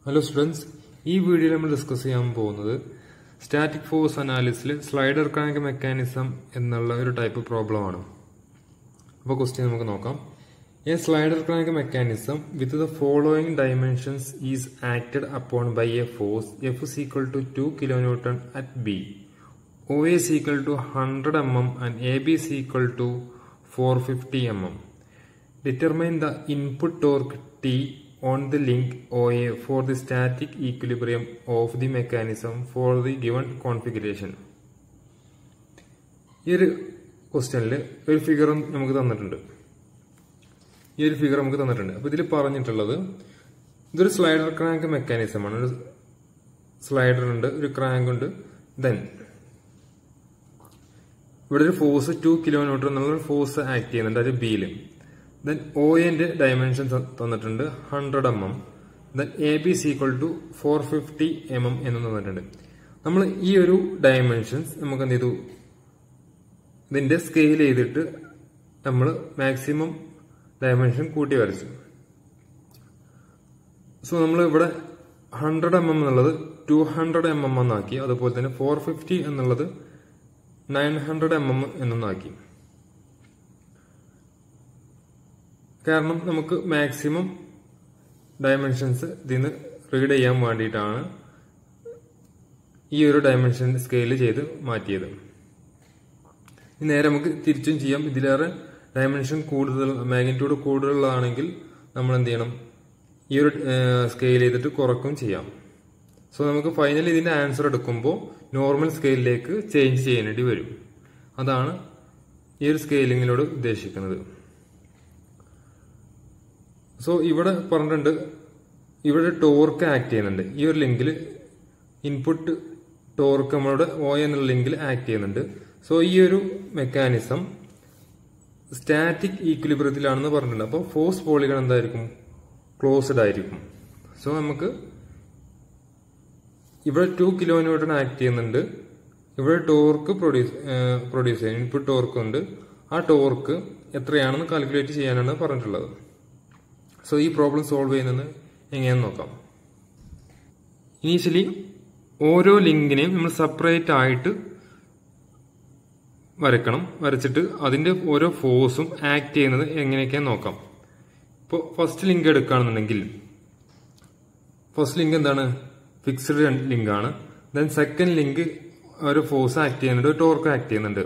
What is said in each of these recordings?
Hello students ഈ വീഡിയോയിൽ നമ്മൾ ഡിസ്കസ് ചെയ്യാൻ പോകുന്നത് സ്റ്റാറ്റിക് ഫോഴ്സ് അനാലിസിൽ സ്ലൈഡർ ക്രാങ്ക് മെക്കാനിസം എന്നുള്ള ഒരു ടൈപ്പ് പ്രോബ്ലം ആണ് അപ്പോൾ ക്വസ്റ്റ്യൻ നമുക്ക് നോക്കാം a slider crank mechanism with the following dimensions is acted upon by a force F is equal to two kilo newton at B O is equal to hundred M M and A B is equal to four fifty M M Determine the input torque T on the link OA for the static equilibrium of the mechanism for the given configuration. ഈ ഒരു ക്വസ്റ്റ്യനിൽ ഒരു figure നമുക്ക് തന്നിട്ടുണ്ട് ഈ ഒരു figure നമുക്ക് തന്നിട്ടുണ്ട് അപ്പൊ ഇതിൽ പറഞ്ഞിട്ടുള്ളത് ഇതൊരു സ്ലൈഡർ ക്രാങ്ക് മെക്കാനിസം ആണ് ഒരു സ്ലൈഡർ ഉണ്ട് ഒരു ക്രാങ്ക് ഉണ്ട് ദെൻ ഇവിടെ ഒരു ഫോഴ്സ് ടു കിലോ ന്യൂട്ടൺ എന്നുള്ള ഫോഴ്സ് ആക്ട് ചെയ്യുന്നുണ്ട് അത് ബിയിൽ ദെൻ ഒ എന്റെ ഡയമെൻഷൻ തന്നിട്ടുണ്ട് hundred M M then A B C equal to four fifty M M എന്ന് തന്നിട്ടുണ്ട് നമ്മൾ ഈ ഒരു ഡയമെൻഷൻസ് നമുക്ക് എന്ത് ചെയ്തു ഇതിന്റെ സ്കെയിൽ ചെയ്തിട്ട് നമ്മൾ മാക്സിമം ഡയമെൻഷൻ കൂട്ടി വരച്ചു സോ നമ്മൾ ഇവിടെ ഹൺഡ്രഡ് എം എം എന്നുള്ളത് ടു ഹൺഡ്രഡ് എം എം എന്നാക്കി അതുപോലെ തന്നെ ഫോർ ഫിഫ്റ്റി എന്നുള്ളത് നയൻ ഹൺഡ്രഡ് എം എം എന്നൊന്നാക്കി കാരണം നമുക്ക് മാക്സിമം ഡയമെൻഷൻസ് ഇതിന്ന് റീഡ് ചെയ്യാൻ വേണ്ടിയിട്ടാണ് ഈ ഒരു ഡയമെൻഷൻ സ്കെയിൽ ചെയ്ത് മാറ്റിയത് ഇനി നേരെ നമുക്ക് തിരിച്ചും ചെയ്യാം ഇതിലേറെ ഡയമെൻഷൻ കൂടുതൽ മാഗ്നിറ്റ്യൂഡ് കൂടുതലുള്ളതാണെങ്കിൽ നമ്മൾ എന്ത് ചെയ്യണം ഈ ഒരു സ്കെയിൽ ചെയ്തിട്ട് കുറക്കും ചെയ്യാം സോ നമുക്ക് ഫൈനലി ഇതിന്റെ ആൻസർ എടുക്കുമ്പോൾ നോർമൽ സ്കെയിലിലേക്ക് ചേഞ്ച് ചെയ്യേണ്ടി വരും അതാണ് ഈ ഒരു സ്കെയിലിങ്ങിലൂടെ ഉദ്ദേശിക്കുന്നത് സോ ഇവിടെ പറഞ്ഞിട്ടുണ്ട് ഇവിടെ ടോർക്ക് ആക്ട് ചെയ്യുന്നുണ്ട് ഈ ഒരു ലിങ്കിൽ ഇൻപുട്ട് ടോർക്ക് നമ്മളുടെ ഒ എന്നുള്ള ലിങ്കിൽ ആക്ട് ചെയ്യുന്നുണ്ട് സോ ഈ ഒരു മെക്കാനിസം സ്റ്റാറ്റിക് ഈക്വിലിബ്രിയത്തിലാണെന്ന് പറഞ്ഞിട്ടുണ്ട് അപ്പോൾ ഫോഴ്സ് പോളികൾ എന്തായിരിക്കും ക്ലോസ്ഡ് ആയിരിക്കും സോ നമുക്ക് ഇവിടെ ടു കിലോ ന്യൂട്ടൺ ആക്ട് ചെയ്യുന്നുണ്ട് ഇവിടെ ടോർക്ക് പ്രൊഡ്യൂസ് പ്രൊഡ്യൂസ് ചെയ്യുന്നത് ഇൻപുട്ട് ടോർക്ക് ഉണ്ട് ആ ടോർക്ക് എത്രയാണെന്ന് കാൽക്കുലേറ്റ് ചെയ്യാനാണ് പറഞ്ഞിട്ടുള്ളത് സോ ഈ പ്രോബ്ലം സോൾവ് ചെയ്യുന്നത് എങ്ങനെയാണെന്ന് നോക്കാം ഇനീഷ്യലി ഓരോ ലിങ്കിനെയും നമ്മൾ സെപ്പറേറ്റ് ആയിട്ട് വരക്കണം വരച്ചിട്ട് അതിന്റെ ഓരോ ഫോഴ്സും ആക്ട് ചെയ്യുന്നത് എങ്ങനെയൊക്കെയാന്ന് നോക്കാം ഇപ്പോൾ ഫസ്റ്റ് ലിങ്ക് എടുക്കുകയാണെന്നുണ്ടെങ്കിൽ ഫസ്റ്റ് ലിങ്ക് എന്താണ് ഫിക്സ്ഡ് ലിങ്ക് ആണ് ദെൻ സെക്കൻഡ് ലിങ്ക് ഒരു ഫോഴ്സ് ആക്ട് ചെയ്യുന്നുണ്ട് ഒരു ടോർക്ക് ആക്ട് ചെയ്യുന്നുണ്ട്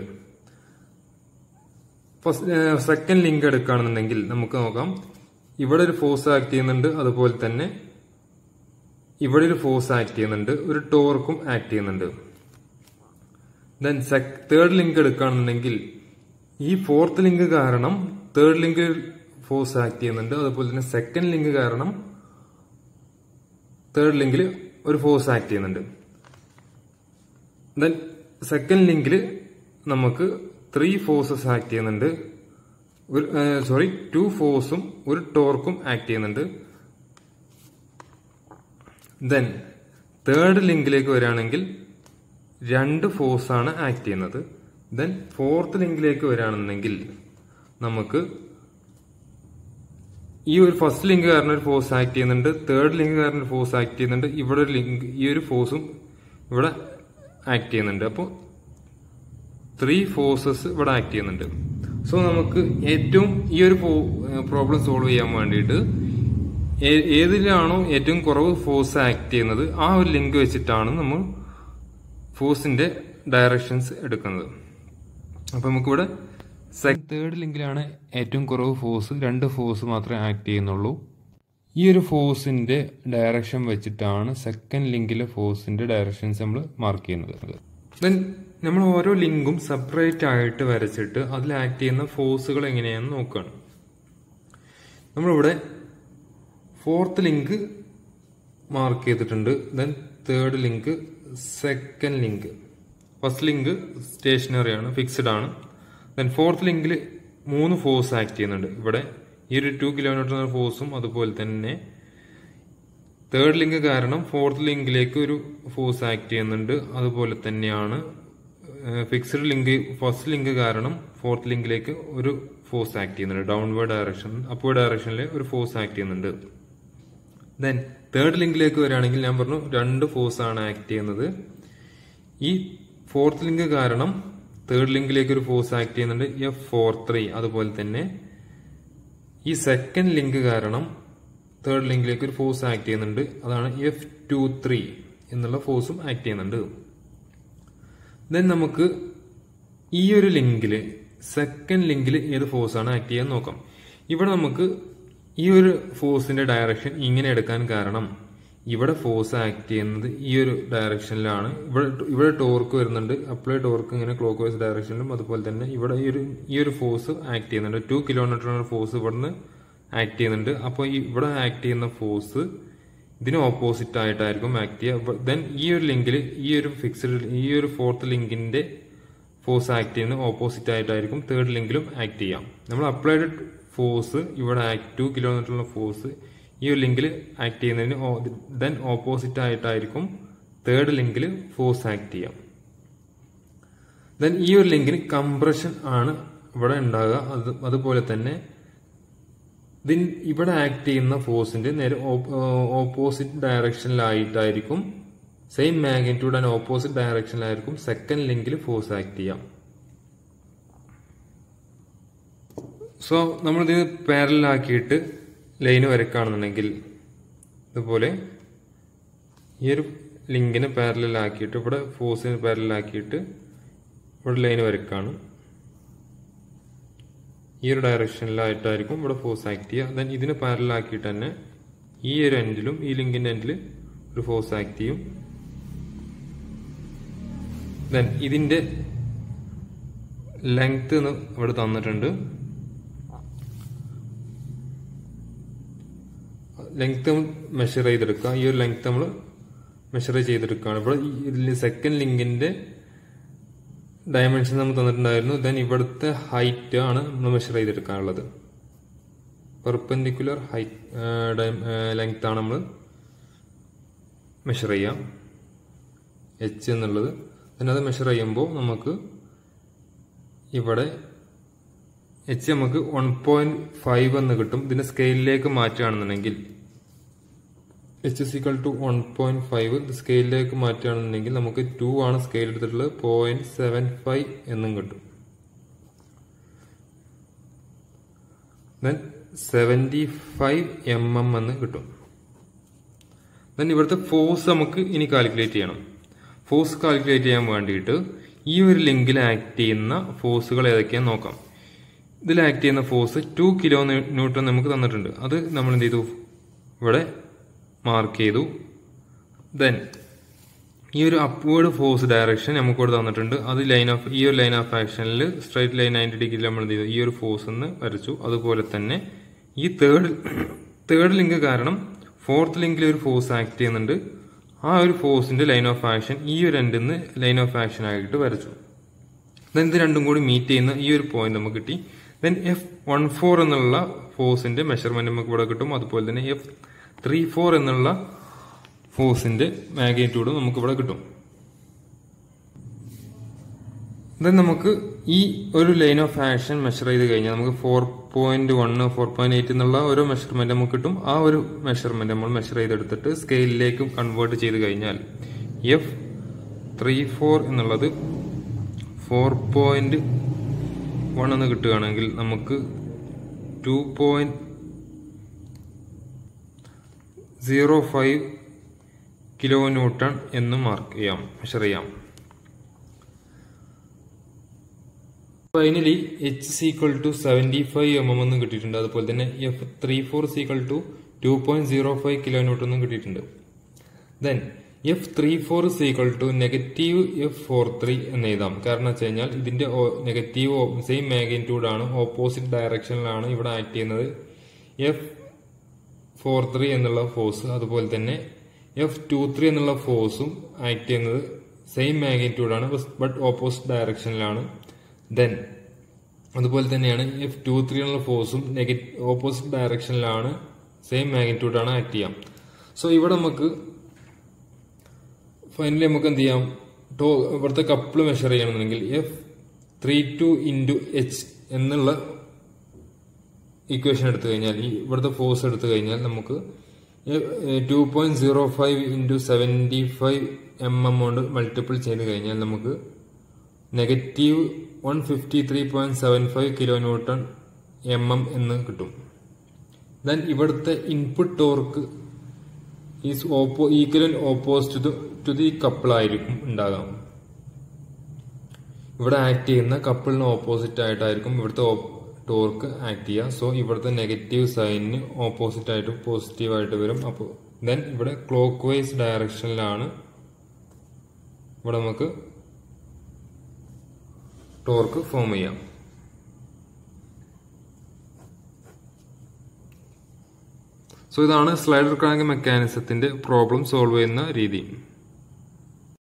ഫസ്റ്റ് സെക്കൻഡ് ലിങ്ക് എടുക്കുകയാണെന്നുണ്ടെങ്കിൽ നമുക്ക് നോക്കാം ഇവിടെ ഒരു ഫോഴ്സ് ആക്ട് ചെയ്യുന്നുണ്ട് അതുപോലെ തന്നെ ഇവിടെ ഒരു ഫോഴ്സ് ആക്ട് ചെയ്യുന്നുണ്ട് ഒരു ടോർക്കും ആക്ട് ചെയ്യുന്നുണ്ട് ദെൻ തേർഡ് ലിങ്ക് എടുക്കുകയാണെന്നുണ്ടെങ്കിൽ ഈ ഫോർത്ത് ലിങ്ക് കാരണം തേർഡ് ലിങ്ക് ഫോഴ്സ് ആക്ട് ചെയ്യുന്നുണ്ട് അതുപോലെ തന്നെ സെക്കൻഡ് ലിങ്ക് കാരണം തേർഡ് ലിങ്കിൽ ഒരു ഫോഴ്സ് ആക്ട് ചെയ്യുന്നുണ്ട് ദെൻ സെക്കൻഡ് ലിങ്കിൽ നമുക്ക് ത്രീ ഫോഴ്സസ് ആക്ട് ചെയ്യുന്നുണ്ട് ഒരു സോറി ടു ഫോഴ്സും ഒരു ടോർക്കും ആക്ട് ചെയ്യുന്നുണ്ട് ദെൻ തേർഡ് ലിങ്കിലേക്ക് വരികയാണെങ്കിൽ രണ്ട് ഫോഴ്സാണ് ആക്ട് ചെയ്യുന്നത് ദെൻ ഫോർത്ത് ലിങ്കിലേക്ക് വരികയാണെന്നുണ്ടെങ്കിൽ നമുക്ക് ഈ ഒരു ഫസ്റ്റ് ലിങ്ക് കാരണം ഒരു ഫോഴ്സ് ആക്ട് ചെയ്യുന്നുണ്ട് തേർഡ് ലിങ്ക് കാരണം ഒരു ഫോഴ്സ് ആക്ട് ചെയ്യുന്നുണ്ട് ഇവിടെ ഒരു ലിങ്ക് ഈ ഒരു ഫോഴ്സും ഇവിടെ ആക്ട് ചെയ്യുന്നുണ്ട് അപ്പോൾ ത്രീ ഫോഴ്സസ് ഇവിടെ ആക്ട് ചെയ്യുന്നുണ്ട് സോ നമുക്ക് ഏറ്റവും ഈ ഒരു പ്രോബ്ലം സോൾവ് ചെയ്യാൻ വേണ്ടിയിട്ട് ഏതിലാണോ ഏറ്റവും കുറവ് ഫോഴ്സ് ആക്ട് ചെയ്യുന്നത് ആ ഒരു ലിങ്ക് വെച്ചിട്ടാണ് നമ്മൾ ഫോഴ്സിന്റെ ഡയറക്ഷൻസ് എടുക്കുന്നത് അപ്പൊ നമുക്കിവിടെ തേർഡ് ലിങ്കിലാണ് ഏറ്റവും കുറവ് ഫോഴ്സ് രണ്ട് ഫോഴ്സ് മാത്രമേ ആക്ട് ചെയ്യുന്നുള്ളൂ ഈ ഒരു ഫോഴ്സിന്റെ ഡയറക്ഷൻ വെച്ചിട്ടാണ് സെക്കൻഡ് ലിങ്കിലെ ഫോഴ്സിന്റെ ഡയറക്ഷൻസ് നമ്മൾ മാർക്ക് ചെയ്യുന്നത് ദെൻ നമ്മൾ ഓരോ ലിങ്കും സെപ്പറേറ്റ് ആയിട്ട് വരച്ചിട്ട് അതിൽ ആക്ട് ചെയ്യുന്ന ഫോഴ്സുകൾ എങ്ങനെയാണെന്ന് നോക്കുകയാണ് നമ്മളിവിടെ ഫോർത്ത് ലിങ്ക് മാർക്ക് ചെയ്തിട്ടുണ്ട് then third link second link first link stationary ആണ് ഫിക്സ്ഡ് ആണ് ദെൻ ഫോർത്ത് ലിങ്കിൽ മൂന്ന് ഫോഴ്സ് ആക്ട് ചെയ്യുന്നുണ്ട് ഇവിടെ ഈ ഒരു ടു കിലോമീറ്റർ ഫോഴ്സും അതുപോലെ തന്നെ തേർഡ് ലിങ്ക് കാരണം ഫോർത്ത് ലിങ്കിലേക്ക് ഒരു ഫോഴ്സ് ആക്ട് ചെയ്യുന്നുണ്ട് അതുപോലെ തന്നെയാണ് ഫിക്സ്ഡ് ലിങ്ക് ഫസ്റ്റ് ലിങ്ക് കാരണം ഫോർത്ത് ലിങ്കിലേക്ക് ഒരു ഫോഴ്സ് ആക്ട് ചെയ്യുന്നുണ്ട് ഡൗൺവേർഡ് ഡയറക്ഷൻ അപ്വേർഡ് ഡയറക്ഷനിൽ ഒരു ഫോഴ്സ് ആക്ട് ചെയ്യുന്നുണ്ട് ദെൻ തേർഡ് ലിങ്കിലേക്ക് വരികയാണെങ്കിൽ ഞാൻ പറഞ്ഞു രണ്ട് ഫോഴ്സ് ആണ് ആക്ട് ചെയ്യുന്നത് ഈ ഫോർത്ത് ലിങ്ക് കാരണം തേർഡ് ലിങ്കിലേക്ക് ഒരു ഫോഴ്സ് ആക്ട് ചെയ്യുന്നുണ്ട് എഫ് ഫോർ ത്രീ അതുപോലെ തന്നെ ഈ സെക്കൻഡ് ലിങ്ക് കാരണം തേർഡ് ലിങ്കിലേക്ക് ഒരു ഫോഴ്സ് ആക്ട് ചെയ്യുന്നുണ്ട് അതാണ് എഫ് ടു ത്രീ എന്നുള്ള ഫോഴ്സും ആക്ട് ചെയ്യുന്നുണ്ട് ദെൻ നമുക്ക് ഈ ഒരു ലിങ്കിൽ സെക്കൻഡ് ലിങ്കിൽ ഏത് ഫോഴ്സാണ് ആക്ട് ചെയ്യാൻ നോക്കാം ഇവിടെ നമുക്ക് ഈ ഒരു ഫോഴ്സിന്റെ ഡയറക്ഷൻ ഇങ്ങനെ എടുക്കാൻ കാരണം ഇവിടെ ഫോഴ്സ് ആക്ട് ചെയ്യുന്നത് ഈ ഒരു ഡയറക്ഷനിലാണ് ഇവിടെ ഇവിടെ ടോർക്ക് വരുന്നുണ്ട് അപ്ലൈ ടോർക്ക് ഇങ്ങനെ ക്ലോക്ക് വൈസ് ഡയറക്ഷനിലും അതുപോലെ തന്നെ ഇവിടെ ഈ ഒരു ഈ ഒരു ഫോഴ്സ് ആക്ട് ചെയ്യുന്നുണ്ട് ടു കിലോമീറ്റർ ഫോഴ്സ് ഇവിടുന്ന് ആക്ട് ചെയ്യുന്നുണ്ട് അപ്പോൾ ഈ ഇവിടെ ആക്ട് ചെയ്യുന്ന ഫോഴ്സ് ഇതിന് ഓപ്പോസിറ്റ് ആയിട്ടായിരിക്കും ആക്ട് ചെയ്യുക ദെൻ ഈ ഒരു ലിങ്കിൽ ഈ ഒരു ഫിക്സ്ഡ് ഈ ഒരു ഫോർത്ത് ലിങ്കിന്റെ ഫോഴ്സ് ആക്ട് ചെയ്യുന്ന ഓപ്പോസിറ്റ് ആയിട്ടായിരിക്കും തേർഡ് ലിങ്കിലും ആക്ട് ചെയ്യാം നമ്മൾ അപ്ലൈഡ് ഫോഴ്സ് ഇവിടെ ടു കിലോമീറ്ററുള്ള ഫോഴ്സ് ഈ ഒരു ലിങ്കിൽ ആക്ട് ചെയ്യുന്നതിന് ദെൻ ഓപ്പോസിറ്റ് ആയിട്ടായിരിക്കും തേർഡ് ലിങ്കിൽ ഫോഴ്സ് ആക്ട് ചെയ്യാം ദെൻ ഈ ഒരു ലിങ്കിന് കംപ്രഷൻ ആണ് ഇവിടെ ഉണ്ടാകുക അത് അതുപോലെ തന്നെ ഇതിൻ ഇവിടെ ആക്ട് ചെയ്യുന്ന ഫോഴ്സിന്റെ നേരെ ഓപ്പോസിറ്റ് ഡയറക്ഷനിലായിട്ടായിരിക്കും സെയിം മാഗ്നിറ്റ്യൂഡ് ആൻഡ് ഓപ്പോസിറ്റ് ഡയറക്ഷനിലായിരിക്കും സെക്കൻഡ് ലിങ്കിൽ ഫോഴ്സ് ആക്ട് ചെയ്യാം സോ നമ്മളിത് പാരലാക്കിയിട്ട് ലൈന് വരക്കുകയാണെന്നുണ്ടെങ്കിൽ ഇതുപോലെ ഈ ഒരു ലിങ്കിനെ പാരലാക്കിയിട്ട് ഇവിടെ ഫോഴ്സിന് പാരലാക്കിയിട്ട് ഇവിടെ ലൈന് വരക്കുകയാണ് ഈ ഒരു ഡയറക്ഷനിലായിട്ടായിരിക്കും ഇവിടെ ഫോഴ്സ് ആക്ട് ചെയ്യുക ദെൻ ഇതിനെ പാരലാക്കിയിട്ട് തന്നെ ഈ ഒരു എൻഡിലും ഈ ലിങ്കിന്റെ എൻഡിൽ ഒരു ഫോഴ്സ് ആക്ട് ചെയ്യും ദെൻ ഇതിന്റെ ലെങ്ത് ഇവിടെ തന്നിട്ടുണ്ട് ലെങ്ത് മെഷർ ചെയ്തെടുക്കുക ഈ ഒരു ലെങ്ത് നമ്മൾ മെഷർ ചെയ്തെടുക്കുകയാണ് ഇവിടെ ഇതിൽ സെക്കൻഡ് ലിങ്കിന്റെ ഡയമെൻഷൻ നമ്മൾ തന്നിട്ടുണ്ടായിരുന്നു ദെൻ ഇവിടുത്തെ ഹൈറ്റ് ആണ് നമ്മൾ മെഷർ ചെയ്തെടുക്കാനുള്ളത് പെർപെൻഡിക്കുലർ ഹൈറ്റ് ലെങ്ത് ആണ് നമ്മൾ മെഷർ ചെയ്യാം എച്ച് എന്നുള്ളത് then അത് മെഷർ ചെയ്യുമ്പോൾ നമുക്ക് ഇവിടെ എച്ച് നമുക്ക് വൺ പോയിന്റ് ഫൈവ് എന്ന് കിട്ടും ഇതിന്റെ സ്കെയിലിലേക്ക് മാറ്റുകയാണെന്നുണ്ടെങ്കിൽ H equal to one point five സ്കെയിലിലേക്ക് മാറ്റുകയാണെന്നുണ്ടെങ്കിൽ നമുക്ക് ടു ആണ് സ്കെയിൽ എടുത്തിട്ടുള്ളത് പോയിന്റ് സെവൻ ഫൈവ് എന്നും കിട്ടും then seventy five M M എന്ന് കിട്ടും ദെൻ ഇവിടുത്തെ ഫോഴ്സ് നമുക്ക് ഇനി കാൽക്കുലേറ്റ് ചെയ്യണം ഫോഴ്സ് കാൽക്കുലേറ്റ് ചെയ്യാൻ വേണ്ടിയിട്ട് ഈ ഒരു ലിങ്കിൽ ആക്ട് ചെയ്യുന്ന ഫോഴ്സുകൾ ഏതൊക്കെയാന്ന് നോക്കാം ഇതിൽ ആക്ട് ചെയ്യുന്ന ഫോഴ്സ് ടു കിലോ ന്യൂട്ടൺ നമുക്ക് തന്നിട്ടുണ്ട് അത് നമ്മൾ എന്ത് ചെയ്തു ഇവിടെ മാർക്ക് ചെയ്തു ദെൻ ഈ ഒരു അപ്വേർഡ് ഫോഴ്സ് ഡയറക്ഷൻ നമുക്ക് ഇവിടെ തന്നിട്ടുണ്ട് അത് ലൈൻ ഓഫ് ഈ ഒരു ലൈൻ ഓഫ് ആക്ഷനിൽ സ്ട്രൈറ്റ് ലൈൻ നയൻറ്റി ഡിഗ്രി നമ്മൾ എന്ത് ചെയ്തു ഈ ഒരു ഫോഴ്സ് എന്ന് വരച്ചു അതുപോലെ തന്നെ ഈ തേർഡ് തേർഡ് ലിങ്ക് കാരണം ഫോർത്ത് ലിങ്കിൽ ഒരു ഫോഴ്സ് ആക്ട് ചെയ്യുന്നുണ്ട് ആ ഒരു ഫോഴ്സിന്റെ ലൈൻ ഓഫ് ആക്ഷൻ ഈ ഒരു എൻഡിൽ നിന്ന് ലൈൻ ഓഫ് ആക്ഷൻ ആയിട്ട് വരച്ചു ദെൻ ഇത് രണ്ടും കൂടി മീറ്റ് ചെയ്യുന്ന ഈ ഒരു പോയിന്റ് നമുക്ക് കിട്ടി ദെൻ എഫ് വൺ ഫോർ എന്നുള്ള ഫോഴ്സിന്റെ മെഷർമെന്റ് നമുക്ക് ഇവിടെ കിട്ടും അതുപോലെ തന്നെ എഫ് ത്രീ ഫോർ എന്നുള്ള ഫോഴ്സിന്റെ മാഗ്നിറ്റ്യൂഡും നമുക്ക് ഇവിടെ കിട്ടും ദെൻ നമുക്ക് ഈ ഒരു ലൈൻ ഓഫ് ആക്ഷൻ മെഷർ ചെയ്ത് കഴിഞ്ഞാൽ നമുക്ക് four point one four point eight എന്നുള്ള ഓരോ മെഷർമെന്റ് നമുക്ക് കിട്ടും ആ ഒരു മെഷർമെന്റ് നമ്മൾ മെഷർ ചെയ്തെടുത്തിട്ട് സ്കെയിലിലേക്ക് കൺവേർട്ട് ചെയ്ത് കഴിഞ്ഞാൽ എഫ് ത്രീ ഫോർ എന്നുള്ളത് ഫോർ പോയിന്റ് വൺ എന്ന് കിട്ടുകയാണെങ്കിൽ നമുക്ക് two point zero five kilo newton എന്ന് മാർക്ക് ചെയ്യാം മെഷർ ചെയ്യാം finally H equal to seventy five M M എന്നും കിട്ടിയിട്ടുണ്ട് അതുപോലെ തന്നെ F three four equal to two point zero five kilo newton എന്നും കിട്ടിയിട്ടുണ്ട് then F three four equal to negative F four three എന്ന് എഴുതാം കാരണം വെച്ച് കഴിഞ്ഞാൽ ഇതിന്റെ നെഗറ്റീവ് സെയിം മാഗ്നിറ്റ്യൂഡ് ആണ് ഓപ്പോസിറ്റ് ഡയറക്ഷനിലാണ് ഇവിടെ ആക്ട് ചെയ്യുന്നത് എഫ് ഫോർ ത്രീ എന്നുള്ള ഫോഴ്സ് അതുപോലെ തന്നെ എഫ് ടു ത്രീ എന്നുള്ള ഫോഴ്സും ആക്ട് ചെയ്യുന്നത് സെയിം മാഗ്നിറ്റ്യൂഡ് ആണ് ബട്ട് ഓപ്പോസിറ്റ് ഡയറക്ഷനിലാണ് ദെൻ അതുപോലെ തന്നെയാണ് എഫ് ടു ത്രീ എന്നുള്ള ഫോഴ്സും നെഗറ്റീവ് ഓപ്പോസിറ്റ് ഡയറക്ഷനിലാണ് സെയിം മാഗ്നിറ്റ്യൂഡ് ആണ് ആക്ട് ചെയ്യാം സോ ഇവിടെ നമുക്ക് ഫൈനലി നമുക്ക് എന്ത് ചെയ്യാം ടോ ഇവിടുത്തെ കപ്പിൾ മെഷർ ചെയ്യണമെന്നുണ്ടെങ്കിൽ F three two into H എന്നുള്ള ഇക്വേഷൻ എടുത്തു കഴിഞ്ഞാൽ ഈ ഇവിടുത്തെ ഫോഴ്സ് എടുത്തു കഴിഞ്ഞാൽ നമുക്ക് two point zero five into seventy five M M കൊണ്ട് മൾട്ടിപ്പിൾ ചെയ്ത് കഴിഞ്ഞാൽ നമുക്ക് negative one fifty three point seven five kilo newton M M എന്ന് കിട്ടും ദെൻ ഇവിടുത്തെ input torque is oppo equal and opposite to the couple ആയിരിക്കും ഉണ്ടാകാം ഇവിടെ ആക്ട് ചെയ്യുന്ന കപ്പിളിന് ഓപ്പോസിറ്റ് ആയിട്ടായിരിക്കും ഇവിടുത്തെ ടോർക്ക് ആക്ട് ചെയ്യുക സോ ഇവിടുത്തെ നെഗറ്റീവ് സൈനിന് ഓപ്പോസിറ്റ് ആയിട്ട് പോസിറ്റീവ് ആയിട്ട് വരും അപ്പോൾ ദെൻ ഇവിടെ ക്ലോക്ക് വൈസ് ഡയറക്ഷനിലാണ് ഇവിടെ നമുക്ക് ടോർക്ക് ഫോം ചെയ്യാം സോ ഇതാണ് സ്ലൈഡർ ക്രാങ്ക് മെക്കാനിസത്തിന്റെ പ്രോബ്ലം സോൾവ് ചെയ്യുന്ന രീതി